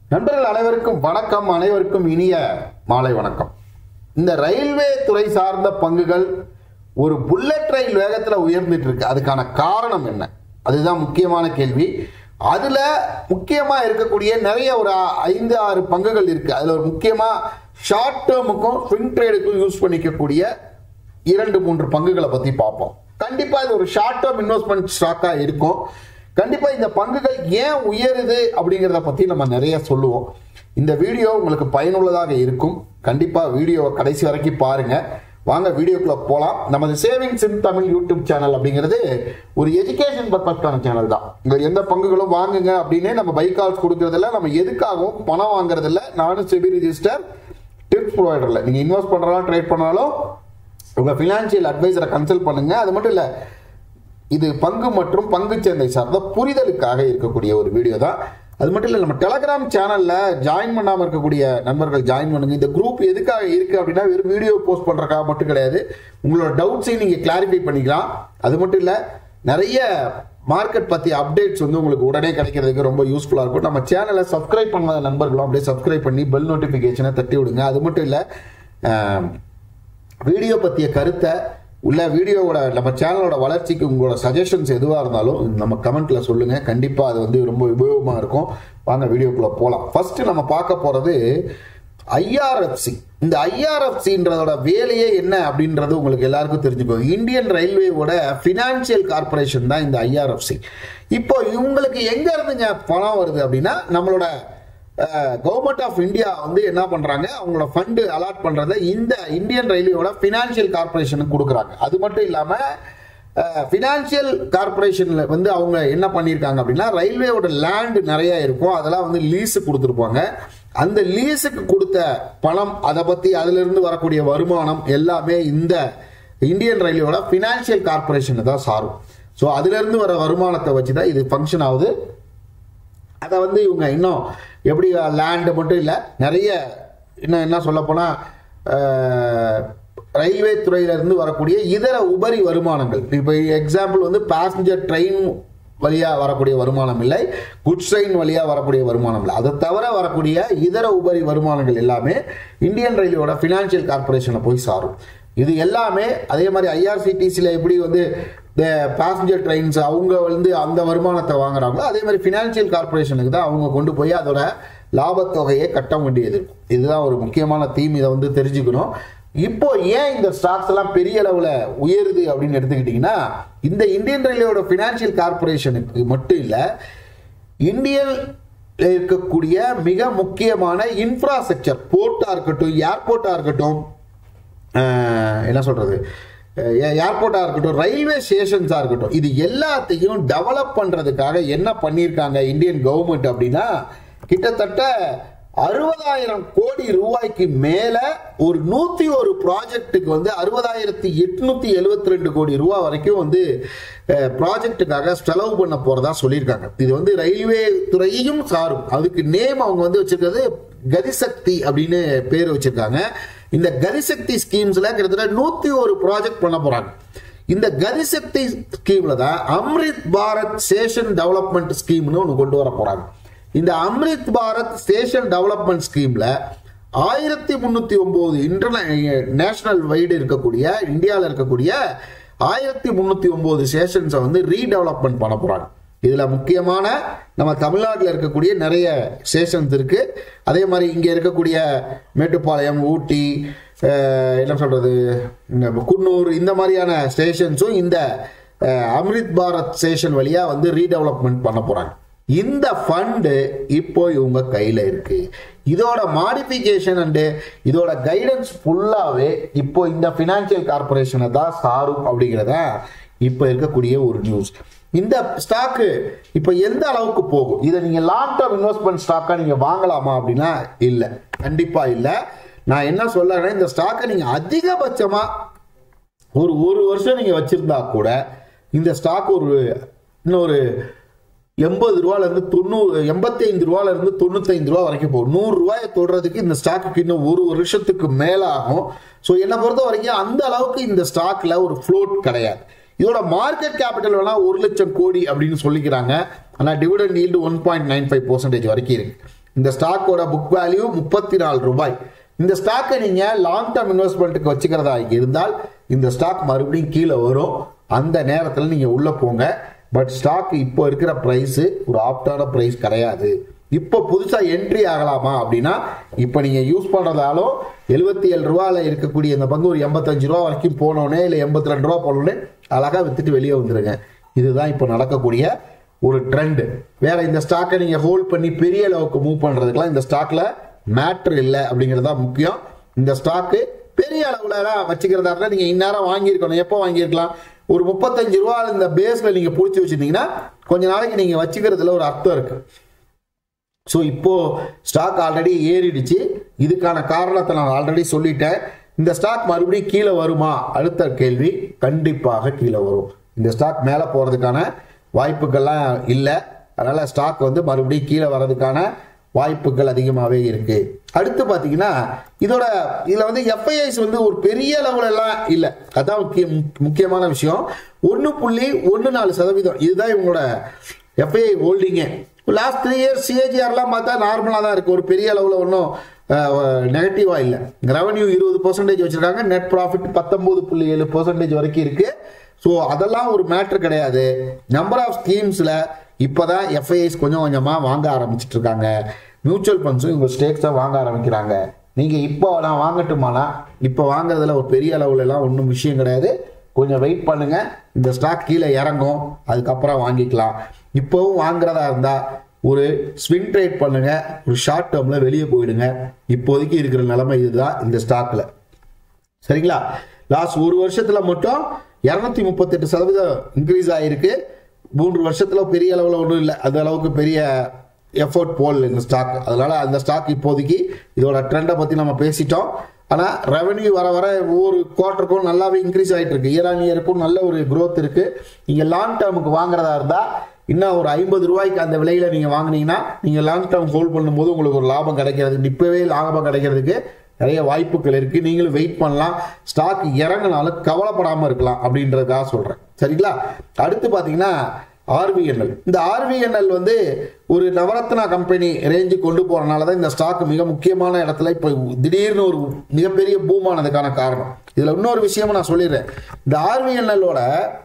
நண்பர்கள் அனைவருக்கும் வணக்கம் அனைவருக்கும் இனிய மாலை வணக்கம் இந்த ரயில்வே துறை சார்ந்த பங்குகள் ஒரு புல்லட் ரயில் வேகத்தில் உயர்ந்துட்டு இருக்கு அதுக்கான காரணம் என்ன அதுதான் முக்கியமான கேள்வி அதுல முக்கியமா இருக்கக்கூடிய நிறைய ஒரு ஐந்து ஆறு பங்குகள் இருக்கு அதுல ஒரு முக்கியமா ஷார்ட் டேர்முக்கும் ஸ்விங் ட்ரேடுக்கும் யூஸ் பண்ணிக்கக்கூடிய இரண்டு மூன்று பங்குகளை பத்தி பார்ப்போம் கண்டிப்பா இது ஒரு ஷார்ட் டேர்ம் இன்வெஸ்ட்மெண்ட் ஸ்டாக்கா இருக்கும் கண்டிப்பா இந்த பங்குகள் ஏன் உயருது அப்படிங்கிறத பத்தி நம்ம நிறைய சொல்லுவோம் இந்த வீடியோ உங்களுக்கு பயனுள்ளதாக இருக்கும் கண்டிப்பா வீடியோவை கடைசி வரைக்கும் பாருங்க வாங்க வீடியோக்குள்ள போலாம் நமது savings in Tamil YouTube channel அப்படிங்கிறது ஒரு எஜுகேஷன் பர்பஸ்க்கான சேனல் தான் இங்க எந்த பங்குகளும் வாங்குங்க அப்படின்னு நம்ம பை கால்ஸ் கொடுக்கறதில்ல நம்ம எதுக்காகவும் பணம் வாங்குறதில்ல நானும் செபி ரிஜிஸ்டர் டிப்ஸ் ப்ரொவைடர்ல நீங்க இன்வெஸ்ட் பண்றதாலும் ட்ரேட் பண்ணாலும் உங்க ஃபினான்ஷியல் அட்வைசரை கன்சல்ட் பண்ணுங்க அது மட்டும் இல்ல இது பங்கு மற்றும் பங்கு சந்தை சார்ந்த புரிதலுக்காக இருக்கக்கூடிய ஒரு வீடியோ தான் அது மட்டும் இல்லை நம்ம டெலகிராம் சேனல்ல ஜாயின் பண்ணாம இருக்கக்கூடிய நண்பர்கள் ஜாயின் பண்ணுங்க இந்த குரூப் எதுக்காக இருக்கு அப்படின்னா வெறும் வீடியோ போஸ்ட் பண்றதுக்காக மட்டும் கிடையாது உங்களோட டவுட்ஸையும் நீங்க கிளாரிஃபை பண்ணிக்கலாம் அது மட்டும் இல்ல நிறைய மார்க்கெட் பத்தி அப்டேட்ஸ் வந்து உங்களுக்கு உடனே கிடைக்கிறதுக்கு ரொம்ப யூஸ்ஃபுல்லா இருக்கும் நம்ம சேனலை சப்ஸ்கிரைப் பண்ணாத நண்பர்களும் அப்படியே சப்ஸ்கிரைப் பண்ணி பெல் நோட்டிபிகேஷனை தட்டி விடுங்க அது மட்டும் இல்ல அஹ், வீடியோ பற்றிய கருத்தை உள்ள வீடியோவோட நம்ம சேனலோட வளர்ச்சிக்கு உங்களோட சஜஷன்ஸ் எதுவாக இருந்தாலும் நம்ம கமெண்ட்ல சொல்லுங்க கண்டிப்பாக அது வந்து ரொம்ப உபயோகமாக இருக்கும் வாங்க வீடியோக்குள்ள போகலாம் ஃபர்ஸ்ட் நம்ம பார்க்க போறது ஐஆர்எஃப்சி இந்த ஐஆர்எஃப்சின்றதோட வேலையே என்ன அப்படின்றது உங்களுக்கு எல்லாருக்கும் தெரிஞ்சுக்கும் இந்தியன் ரயில்வேவோட ஃபினான்சியல் கார்பரேஷன் தான் இந்த ஐஆர்எஃப்சி இப்போ இவங்களுக்கு எங்க இருந்துங்க பணம் வருது அப்படின்னா நம்மளோட கவர்மெண்ட் ஆஃப் இந்தியா வந்து என்ன பண்றாங்க அவங்களோட ஃபண்டு அலாட் பண்றதை இந்த இந்தியன் ரயில்வேயோட ஃபினான்ஷியல் கார்பரேஷனுக்கு கொடுக்குறாங்க அது மட்டும் இல்லாம ஃபினான்ஷியல் கார்பரேஷன்ல வந்து அவங்க என்ன பண்ணியிருக்காங்க அப்படின்னா ரயில்வேயோட லேண்ட் நிறைய இருக்கும் அதெல்லாம் வந்து லீஸு கொடுத்துருப்பாங்க அந்த லீஸுக்கு கொடுத்த பணம் அதை பத்தி அதுல இருந்து வரக்கூடிய வருமானம் எல்லாமே இந்த இந்தியன் ரயில்வேயோட ஃபினான்ஷியல் கார்பரேஷனை தான் சாரும் ஸோ அதுல இருந்து வர வருமானத்தை வச்சு தான் இது ஃபங்க்ஷன் ஆகுது அதை வந்து இவங்க இன்னும் எப்படி லேண்டு மட்டும் இல்லை நிறைய இன்னும் என்ன சொல்ல போனால் ரயில்வே துறையிலிருந்து வரக்கூடிய இதர உபரி வருமானங்கள் இப்போ எக்ஸாம்பிள் வந்து பேசஞ்சர் ட்ரெயின் வழியாக வரக்கூடிய வருமானம் இல்லை குட்ஸ் ட்ரெயின் வழியாக வரக்கூடிய வருமானம் இல்லை அதை தவிர வரக்கூடிய இதர உபரி வருமானங்கள் எல்லாமே இந்தியன் ரயில்வேயோட ஃபினான்ஷியல் கார்பரேஷனை போய் சாரும் இது எல்லாமே அதே மாதிரி ஐஆர்சிடிசியில் எப்படி வந்து இந்த பேசஞ்சர் ட்ரெயின்ஸ் அவங்க வந்து அந்த வருமானத்தை வாங்குறாங்களோ அதே மாதிரி ஃபினான்ஷியல் கார்பரேஷனுக்கு தான் அவங்க கொண்டு போய் அதோட லாபத்தொகையை கட்ட வேண்டியது இருக்கும் இதுதான் ஒரு முக்கியமான தீம் இதை வந்து தெரிஞ்சுக்கணும் இப்போ ஏன் இந்த ஸ்டாக்ஸ் எல்லாம் பெரிய அளவில் உயருது அப்படின்னு எடுத்துக்கிட்டிங்கன்னா இந்த இந்தியன் ரயில்வேயோட ஃபினான்ஷியல் கார்பரேஷனுக்கு மட்டும் இல்லை இந்தியன் இருக்கக்கூடிய மிக முக்கியமான இன்ஃப்ராஸ்ட்ரக்சர் போர்ட்டா இருக்கட்டும் ஏர்போர்ட்டா இருக்கட்டும் அஹ், என்ன சொல்றது ஏர்போர்ட்டா இருக்கட்டும் ரயில்வே ஸ்டேஷன்ஸா இருக்கட்டும் இது எல்லாத்தையும் டெவலப் பண்றதுக்காக என்ன பண்ணியிருக்காங்க இந்தியன் கவர்மெண்ட் அப்படின்னா கிட்டத்தட்ட அறுபதாயிரம் கோடி ரூபாய்க்கு மேல ஒரு நூத்தி ஒரு ப்ராஜெக்ட்டுக்கு வந்து அறுபதாயிரத்தி எட்நூத்தி எழுபத்தி ரெண்டு கோடி ரூபாய் வரைக்கும் வந்து ப்ராஜெக்ட்டுக்காக செலவு பண்ண போறதா சொல்லியிருக்காங்க இது வந்து ரயில்வே துறையையும் சாரும் அதுக்கு நேம் அவங்க வந்து வச்சிருக்கிறது கதிசக்தி அப்படின்னு பேர் வச்சிருக்காங்க இந்த கதிசக்தி ஸ்கீம்ஸ்ல கிட்டத்தட்ட நூத்தி ஒரு ப்ராஜெக்ட் பண்ண போறாங்க இந்த கதிசக்தி ஸ்கீம்ல தான் அம்ரித் பாரத் ஸ்டேஷன் டெவலப்மெண்ட் ஸ்கீம்னு ஒன்று கொண்டு வர போறாங்க இந்த அம்ரித் பாரத் ஸ்டேஷன் டெவலப்மெண்ட் ஸ்கீம்ல ஆயிரத்தி முன்னூத்தி ஒன்பது இன்டர்நே நேஷனல் வைடு இருக்கக்கூடிய இந்தியாவில் இருக்கக்கூடிய ஆயிரத்தி முன்னூத்தி ஒன்பது ஸ்டேஷன்ஸை வந்து ரீடெவலப்மெண்ட் பண்ண போறாங்க இதுல முக்கியமான நம்ம தமிழ்நாட்டில் இருக்கக்கூடிய நிறைய ஸ்டேஷன்ஸ் இருக்கு அதே மாதிரி இங்க இருக்கக்கூடிய மேட்டுப்பாளையம் ஊட்டி அஹ், என்ன சொல்றது இந்த குன்னூர் இந்த மாதிரியான ஸ்டேஷன்ஸும் இந்த அஹ், அம்ரித் பாரத் ஸ்டேஷன் வழியா வந்து ரீடெவலப்மெண்ட் பண்ண போறாங்க இந்த ஃபண்டு இப்போ இவங்க கையில இருக்கு இதோட மாடிஃபிகேஷன் அண்டு இதோட கைடன்ஸ் ஃபுல்லாவே இப்போ இந்த ஃபினான்ஷியல் கார்பரேஷனை தான் சாரும் அப்படிங்கிறத இப்போ இருக்கக்கூடிய ஒரு நியூஸ் இந்த ஸ்டாக்கு இப்போ எந்த அளவுக்கு போகும் இதை நீங்க லாங் டேர்ம் இன்வெஸ்ட்மெண்ட் ஸ்டாக்கா நீங்க வாங்கலாமா அப்படின்னா இல்லை கண்டிப்பா இல்லை நான் என்ன சொல்றேன்னா இந்த ஸ்டாக்கை நீங்க அதிகபட்சமா ஒரு ஒரு வருஷம் நீங்க வச்சிருந்தா கூட இந்த ஸ்டாக் ஒரு இன்னும் ஒரு எண்பது ரூபால இருந்து தொண்ணூறு எண்பத்தி ஐந்து ரூபால இருந்து தொண்ணூத்தைந்து ரூபா வரைக்கும் போகும் நூறு ரூபாயை தொடுறதுக்கு இந்த ஸ்டாக்குக்கு இன்னும் ஒரு வருஷத்துக்கு மேல ஆகும் ஸோ என்னை பொறுத்த வரைக்கும் அந்த அளவுக்கு இந்த ஸ்டாக்ல ஒரு ஃப்ளோட் கிடையாது இதோட மார்க்கெட் கேபிட்டல் வேணா ஒரு லட்சம் கோடி அப்படின்னு சொல்லிக்கிறாங்க ஆனால் dividend yield one point nine five percentage வரைக்கும் இருக்கு இந்த ஸ்டாக்கோட புக் வேல்யூ முப்பத்தி நாலு ரூபாய் இந்த ஸ்டாக்கை நீங்க லாங் டேர்ம் இன்வெஸ்ட்மெண்ட்டுக்கு வச்சுக்கிறதா இருந்தால் இந்த ஸ்டாக் மறுபடியும் கீழே வரும் அந்த நேரத்தில் நீங்க உள்ள போங்க பட் ஸ்டாக் இப்போ இருக்கிற பிரைஸ் ஒரு ஆப்டான பிரைஸ் கிடையாது இப்போ புதுசா என்ட்ரி ஆகலாமா அப்படின்னா இப்போ நீங்க யூஸ் பண்றதாலும் எழுபத்தி ஏழு ரூபால இருக்கக்கூடிய இந்த பங்கு ஒரு எண்பத்தஞ்சு ரூபா வரைக்கும் போனோடனே இல்லை எண்பத்தி ரெண்டு ரூபா போனோடனே அழகா வித்துட்டு வெளியே வந்துருங்க இதுதான் இப்போ நடக்கக்கூடிய ஒரு ட்ரெண்ட் வேற இந்த ஸ்டாக்கை நீங்க ஹோல்ட் பண்ணி பெரிய அளவுக்கு மூவ் பண்றதுக்குலாம் இந்த ஸ்டாக்ல மேட்ரு இல்லை அப்படிங்கிறது தான் முக்கியம் இந்த ஸ்டாக்கு பெரிய அளவுல எல்லாம் வச்சுக்கிறதா இருந்தா நீங்க இந்நேரம் வாங்கியிருக்கணும் எப்போ வாங்கியிருக்கலாம் ஒரு முப்பத்தஞ்சு ரூபா இந்த பேஸ்ல நீங்க பிடிச்சி வச்சிருந்தீங்கன்னா கொஞ்ச நாளைக்கு நீங்க வச்சுக்கிறதுல ஒரு அர்த்தம் இருக்கு ஸோ இப்போ ஸ்டாக் ஆல்ரெடி ஏறிடுச்சு இதுக்கான காரணத்தை நான் ஆல்ரெடி சொல்லிட்டேன் இந்த ஸ்டாக் மறுபடியும் கீழே வருமா அடுத்த கேள்வி கண்டிப்பாக கீழே வரும் இந்த ஸ்டாக் மேலே போகிறதுக்கான வாய்ப்புகள்லாம் இல்லை அதனால ஸ்டாக் வந்து மறுபடியும் கீழே வர்றதுக்கான வாய்ப்புகள் அதிகமாகவே இருக்கு அடுத்து பார்த்தீங்கன்னா இதோட இதில் வந்து எஃப்ஐஐஸ் வந்து ஒரு பெரிய அளவுல எல்லாம் இல்லை அதான் முக்கிய முக்கியமான விஷயம் ஒன்று புள்ளி ஒன்று நாலு சதவீதம் இதுதான் இவங்களோட எஃப்ஐஐ ஹோல்டிங்கே லாஸ்ட் த்ரீ இயர்ஸ் சிஏஜிஆர்லாம் பார்த்தா நார்மலாக தான் இருக்குது ஒரு பெரிய அளவில் ஒன்றும் நெகட்டிவாக இல்லை ரெவன்யூ இருபது பர்சன்டேஜ் வச்சுருக்காங்க நெட் ப்ராஃபிட் பத்தொம்போது புள்ளி ஏழு பர்சன்டேஜ் வரைக்கும் இருக்குது ஸோ அதெல்லாம் ஒரு மேட்ரு கிடையாது நம்பர் ஆஃப் ஸ்கீம்ஸில் இப்போ தான் எஃப்ஐஐஸ் கொஞ்சம் கொஞ்சமாக வாங்க ஆரம்பிச்சிட்டு இருக்காங்க மியூச்சுவல் ஃபண்ட்ஸும் இவங்க ஸ்டேக்ஸை வாங்க ஆரம்பிக்கிறாங்க நீங்கள் இப்போ நான் வாங்கட்டுமானா இப்போ வாங்குறதுல ஒரு பெரிய அளவுல எல்லாம் ஒன்றும் விஷயம் கிடையாது கொஞ்சம் வெயிட் பண்ணுங்க இந்த ஸ்டாக் கீழே இறங்கும் அதுக்கப்புறம் வாங்கிக்கலாம் இப்போவும் வாங்குறதா இருந்தா ஒரு ஸ்விங் ட்ரேட் பண்ணுங்க ஒரு ஷார்ட் டேர்ம்ல வெளியே போயிடுங்க இப்போதைக்கு இருக்கிற நிலைமை இதுதான் இந்த ஸ்டாக்ல சரிங்களா லாஸ்ட் ஒரு வருஷத்துல மட்டும் இரநூத்தி முப்பத்தெட்டு சதவீதம் இன்க்ரீஸ் ஆயிருக்கு மூன்று வருஷத்துல பெரிய அளவில் ஒன்றும் இல்லை அந்த அளவுக்கு பெரிய எஃபோர்ட் போடல இந்த ஸ்டாக் அதனால அந்த ஸ்டாக் இப்போதைக்கு இதோட ட்ரெண்டை பத்தி நம்ம பேசிட்டோம் ஆனால் ரெவன்யூ வர வர ஒவ்வொரு குவார்ட்டருக்கும் நல்லாவே இன்க்ரீஸ் ஆகிட்டு இருக்கு இயர் ஆன் இயருக்கும் நல்ல ஒரு growth இருக்கு நீங்கள் லாங் டேர்முக்கு வாங்குறதா இருந்தால் இன்னும் ஒரு ஐம்பது ரூபாய்க்கு அந்த விலையில நீங்கள் வாங்குனீங்கன்னா நீங்கள் லாங் டேர்ம் ஹோல்ட் பண்ணும்போது உங்களுக்கு ஒரு லாபம் கிடைக்கிறது இப்போவே லாபம் கிடைக்கிறதுக்கு நிறைய வாய்ப்புகள் இருக்கு நீங்களும் வெயிட் பண்ணலாம் ஸ்டாக் இறங்கினாலும் கவலைப்படாமல் இருக்கலாம் அப்படின்றதுக்காக சொல்கிறேன் சரிங்களா அடுத்து பார்த்தீங்கன்னா ஆர்விஎன்எல் இந்த ஆர்விஎன்எல் வந்து ஒரு நவரத்னா கம்பெனி ரேஞ்சு கொண்டு போறனால தான் இந்த ஸ்டாக் மிக முக்கியமான இடத்துல இப்போ திடீர்னு ஒரு மிகப்பெரிய பூம் ஆனதுக்கான காரணம் இதுல இன்னொரு விஷயமும் நான் சொல்லிடுறேன் இந்த ஆர்விஎன்எல்லோட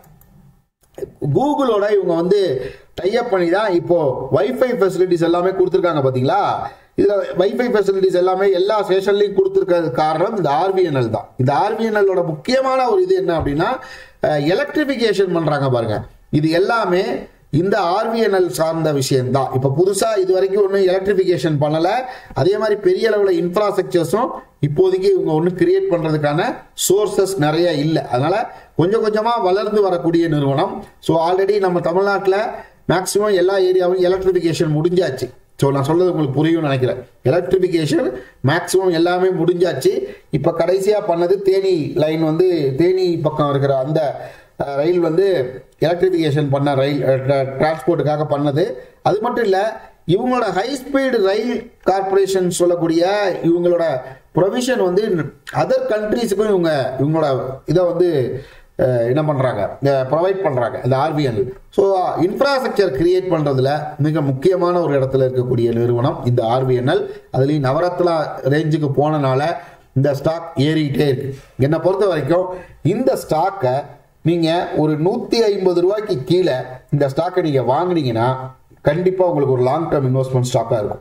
கூகுளோட இவங்க வந்து டைப் பண்ணி தான் இப்போ வைஃபை ஃபெசிலிட்டிஸ் எல்லாமே கொடுத்துருக்காங்க பாத்தீங்களா இதுல வைஃபை ஃபெசிலிட்டிஸ் எல்லாமே எல்லா ஸ்டேஷன்லையும் கொடுத்துருக்கிறது காரணம் இந்த ஆர்பிஎன்எல் தான் இந்த ஆர்பிஎன்எல்லோட முக்கியமான ஒரு இது என்ன அப்படின்னா எலக்ட்ரிஃபிகேஷன் பண்றாங்க பாருங்க இது எல்லாமே இந்த ஆர்விஎன்எல் சார்ந்த விஷயம் தான் இப்போ புதுசா இது வரைக்கும் ஒன்றும் எலக்ட்ரிஃபிகேஷன் பண்ணல அதே மாதிரி பெரிய அளவில் இன்ஃப்ராஸ்ட்ரக்சர்ஸும் இப்போதைக்கு இவங்க ஒன்றும் கிரியேட் பண்றதுக்கான சோர்சஸ் நிறைய இல்லை அதனால கொஞ்சம் கொஞ்சமா வளர்ந்து வரக்கூடிய நிறுவனம் ஸோ ஆல்ரெடி நம்ம தமிழ்நாட்டில் மேக்சிமம் எல்லா ஏரியாவும் எலக்ட்ரிஃபிகேஷன் முடிஞ்சாச்சு ஸோ நான் சொல்றது உங்களுக்கு புரியும்னு நினைக்கிறேன் எலக்ட்ரிஃபிகேஷன் மேக்ஸிமம் எல்லாமே முடிஞ்சாச்சு இப்போ கடைசியாக பண்ணது தேனி லைன் வந்து தேனி பக்கம் இருக்கிற அந்த அஹ், ரயில் வந்து எலக்ட்ரிஃபிகேஷன் பண்ண ரயில் டிரான்ஸ்போர்ட்டுக்காக பண்ணது அது மட்டும் இல்லை இவங்களோட ஹை ஸ்பீடு ரயில் கார்பரேஷன் சொல்லக்கூடிய இவங்களோட ப்ரொவிஷன் வந்து அதர் கண்ட்ரீஸுக்கும் இவங்க இவங்களோட இதை வந்து அஹ், என்ன பண்ணுறாங்க ப்ரொவைட் பண்ணுறாங்க இந்த ஆர்பிஎல் ஸோ இன்ஃப்ராஸ்ட்ரக்சர் கிரியேட் பண்ணுறதுல மிக முக்கியமான ஒரு இடத்துல இருக்கக்கூடிய நிறுவனம் இந்த ஆர்பிஎன்எல் அதுலேயும் நவரத்னா ரேஞ்சுக்கு போனனால இந்த ஸ்டாக் ஏறிக்கிட்டே இருக்கு என்னை பொறுத்த வரைக்கும் இந்த ஸ்டாக்கை நீங்கள் ஒரு நூற்றி ஐம்பது ரூபாய்க்கு கீழே இந்த ஸ்டாக்கை நீங்கள் வாங்குனீங்கன்னா கண்டிப்பாக உங்களுக்கு ஒரு லாங் டேர்ம் இன்வெஸ்ட்மெண்ட் ஸ்டாக்காக இருக்கும்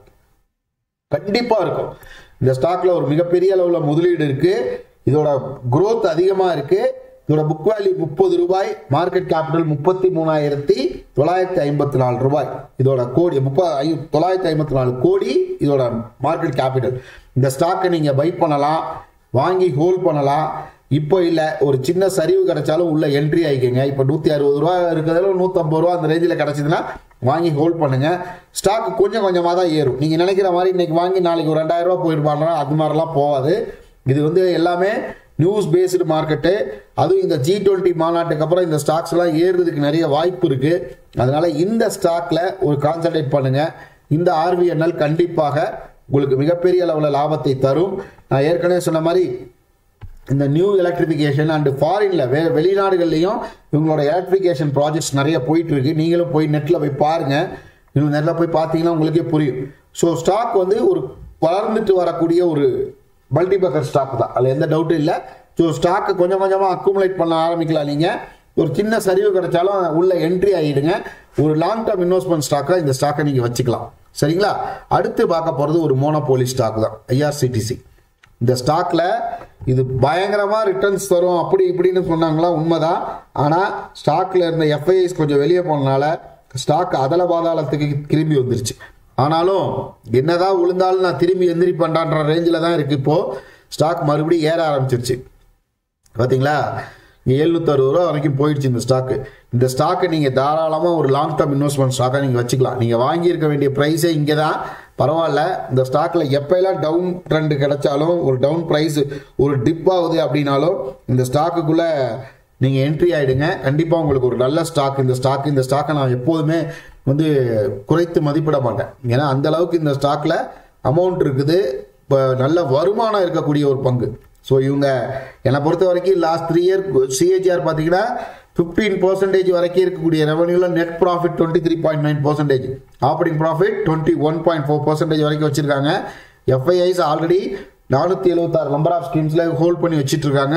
கண்டிப்பா இருக்கும் இந்த ஸ்டாக்ல ஒரு மிகப்பெரிய அளவுல முதலீடு இருக்கு இதோட growth அதிகமா இருக்கு இதோட புக் வேல்யூ முப்பது ரூபாய் மார்க்கெட் கேபிட்டல் முப்பத்தி மூணாயிரத்தி தொள்ளாயிரத்தி ஐம்பத்தி நாலு ரூபாய் இதோட கோடி முப்பது தொள்ளாயிரத்தி ஐம்பத்தி நாலு கோடி இதோட மார்க்கெட் கேபிட்டல் இந்த ஸ்டாக்கை நீங்க பை பண்ணலாம் வாங்கி ஹோல்ட் பண்ணலாம் இப்போ இல்லை ஒரு சின்ன சரிவு கிடைச்சாலும் உள்ள என்ட்ரி ஆகிக்கங்க இப்போ நூற்றி அறுபது ரூபா இருக்கிறதுல நூற்றம்பது ரூபா அந்த ரேஞ்சில் கிடைச்சதுன்னா வாங்கி ஹோல்ட் பண்ணுங்க ஸ்டாக் கொஞ்சம் கொஞ்சமாக தான் ஏறும் நீங்கள் நினைக்கிற மாதிரி இன்னைக்கு வாங்கி நாளைக்கு ஒரு ரெண்டாயிரம் ரூபா போயிருப்பாங்க அது மாதிரிலாம் போகாது இது வந்து எல்லாமே நியூஸ் பேஸ்டு மார்க்கெட்டு அதுவும் இந்த ஜி டுவெண்ட்டி மாநாட்டுக்கு அப்புறம் இந்த ஸ்டாக்ஸ் எல்லாம் ஏறுறதுக்கு நிறைய வாய்ப்பு இருக்கு அதனால இந்த ஸ்டாக்ல ஒரு கான்சன்ட்ரேட் பண்ணுங்க இந்த ஆர்விஎன்எல் கண்டிப்பாக உங்களுக்கு மிகப்பெரிய அளவில் லாபத்தை தரும் நான் ஏற்கனவே சொன்ன மாதிரி இந்த நியூ எலக்ட்ரிஃபிகேஷன் அண்ட் ஃபாரின்ல வே வெளிநாடுகள்லையும் இவங்களோட எலக்ட்ரிஃபிகேஷன் ப்ராஜெக்ட்ஸ் நிறைய போயிட்டு இருக்கு நீங்களும் போய் நெட்ல போய் பாருங்க நீங்கள் நெட்ல போய் பார்த்தீங்கன்னா உங்களுக்கே புரியும் ஸோ ஸ்டாக் வந்து ஒரு வளர்ந்துட்டு வரக்கூடிய ஒரு மல்டிபக்கர் ஸ்டாக் தான் அதில் எந்த டவுட்டும் இல்லை ஸோ ஸ்டாக்கை கொஞ்சம் கொஞ்சமாக அக்குமுலேட் பண்ண ஆரம்பிக்கலாம் நீங்கள் ஒரு சின்ன சரிவு கிடைச்சாலும் உள்ள என்ட்ரி ஆகிடுங்க ஒரு லாங் டேர்ம் இன்வெஸ்ட்மெண்ட் ஸ்டாக்காக இந்த ஸ்டாக்கை நீங்கள் வச்சுக்கலாம் சரிங்களா அடுத்து பார்க்க போகிறது ஒரு மோனோபோலி ஸ்டாக் தான் ஐஆர்சிடிசி இந்த ஸ்டாக்ல இது பயங்கரமா ரிட்டர்ன்ஸ் தரும் அப்படி இப்படின்னு சொன்னாங்களா உண்மைதான் ஆனா ஸ்டாக்ல இருந்த எஃப்ஐஎஸ் கொஞ்சம் வெளியே போனனால ஸ்டாக் அதல பாதாளத்துக்கு திரும்பி வந்துருச்சு ஆனாலும் என்னதான் விழுந்தாலும் நான் திரும்பி எந்திரிப்பேன்டான்ற ரேஞ்சில் தான் இருக்கு இப்போ ஸ்டாக் மறுபடியும் ஏற ஆரம்பிச்சிருச்சு பார்த்தீங்களா இங்கே எழுநூத்தி அறுபது ரூபா வரைக்கும் போயிடுச்சு இந்த ஸ்டாக்கு இந்த ஸ்டாக்கை நீங்கள் தாராளமாக ஒரு லாங் டேர்ம் இன்வெஸ்ட்மெண்ட் ஸ்டாக்காக நீங்கள் வச்சுக்கலாம் நீங்கள் வாங்கியிருக்க வேண்டிய ப்ரைஸே இங்கே தான் பரவாயில்ல இந்த ஸ்டாக்கில் எப்போல்லாம் டவுன் ட்ரெண்ட் கிடைச்சாலும் ஒரு டவுன் ப்ரைஸ் ஒரு டிப் ஆகுது அப்படின்னாலும் இந்த ஸ்டாக்குக்குள்ளே நீங்கள் என்ட்ரி ஆகிடுங்க கண்டிப்பாக உங்களுக்கு ஒரு நல்ல ஸ்டாக் இந்த ஸ்டாக் இந்த ஸ்டாக்கை நான் எப்போதுமே வந்து குறைத்து மதிப்பிட மாட்டேன் ஏன்னா அந்த அளவுக்கு இந்த ஸ்டாக்கில் அமௌண்ட் இருக்குது இப்போ நல்ல வருமானம் இருக்கக்கூடிய ஒரு பங்கு ஸோ இவங்க என்னை பொறுத்த வரைக்கும் லாஸ்ட் த்ரீ இயர் சிஏஜிஆர் பார்த்தீங்கன்னா ஃபிஃப்டீன் பர்சன்டேஜ் வரைக்கும் இருக்கக்கூடிய ரெவன்யூவில் net profit twenty three point nine percentage operating profit twenty one point four percentage வரைக்கும் வச்சிருக்காங்க எஃப்ஐஐஸ் ஆல்ரெடி நானூற்றி எழுபத்தாறு நம்பர் ஆஃப் ஸ்கீம்ஸில் ஹோல்ட் பண்ணி வச்சிட்டு இருக்காங்க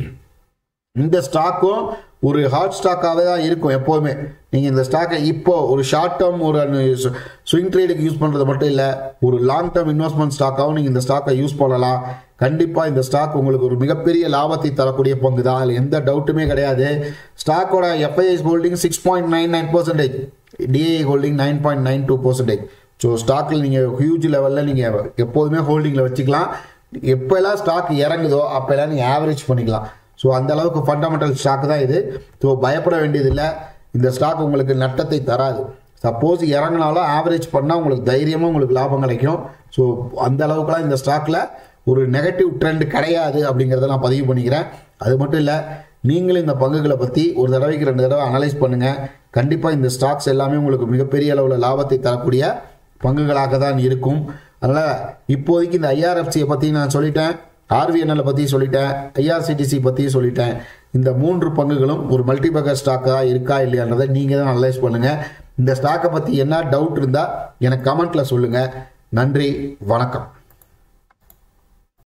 இந்த ஸ்டாக்கும் ஒரு ஹாட் ஸ்டாக்காகவே தான் இருக்கும் எப்போவுமே நீங்கள் இந்த ஸ்டாக்கை இப்போ ஒரு ஷார்ட் டேர்ம் ஒரு ஸ்விங் ட்ரேடுக்கு யூஸ் பண்ணுறது மட்டும் இல்லை ஒரு லாங் டேர்ம் இன்வெஸ்ட்மெண்ட் ஸ்டாக்காகவும் நீங்கள் இந்த ஸ்டாக்கை யூஸ் பண்ணலாம் கண்டிப்பாக இந்த ஸ்டாக் உங்களுக்கு ஒரு மிகப்பெரிய லாபத்தை தரக்கூடிய பங்கு தான் அதில் எந்த டவுட்டுமே கிடையாது ஸ்டாக்கோட FIIs holding six point nine nine percentage DII holding nine point nine two percentage so ஸ்டாக்கில் நீங்கள் ஹியூஜ் லெவலில் நீங்கள் எப்போதுமே ஹோல்டிங்கில் வச்சுக்கலாம் எப்போல்லாம் ஸ்டாக் இறங்குதோ அப்போல்லாம் நீங்கள் ஆவரேஜ் பண்ணிக்கலாம் ஸோ அந்த அளவுக்கு ஃபண்டமெண்டல் ஸ்டாக் தான் இது ஸோ பயப்பட வேண்டியதில்லை இந்த ஸ்டாக் உங்களுக்கு நட்டத்தை தராது சப்போஸ் இறங்கினாலும் ஆவரேஜ் பண்ணால் உங்களுக்கு தைரியமாக உங்களுக்கு லாபம் கிடைக்கும் ஸோ அந்த அளவுக்குலாம் இந்த ஸ்டாக்கில் ஒரு நெகட்டிவ் ட்ரெண்ட் கிடையாது அப்படிங்கிறத நான் பதிவு பண்ணிக்கிறேன் அது மட்டும் இல்லை நீங்களும் இந்த பங்குகளை பற்றி ஒரு தடவைக்கு ரெண்டு தடவை அனலைஸ் பண்ணுங்கள் கண்டிப்பாக இந்த ஸ்டாக்ஸ் எல்லாமே உங்களுக்கு மிகப்பெரிய அளவில் லாபத்தை தரக்கூடிய பங்குகளாக தான் இருக்கும் அதனால் இப்போதைக்கு இந்த ஐஆர்எஃப்சியை பற்றி நான் சொல்லிட்டேன் ஆர்விஎன்எல் பற்றி சொல்லிட்டேன் ஐஆர்சிடிசி பற்றி சொல்லிட்டேன் இந்த மூன்று பங்குகளும் ஒரு மல்டிபக்கர் ஸ்டாக்காக இருக்கா இல்லையான்றதை நீங்கள் தான் அனலைஸ் பண்ணுங்கள் இந்த ஸ்டாக்கை பற்றி என்ன டவுட் இருந்தால் எனக்கு கமெண்ட்டில் சொல்லுங்கள் நன்றி வணக்கம்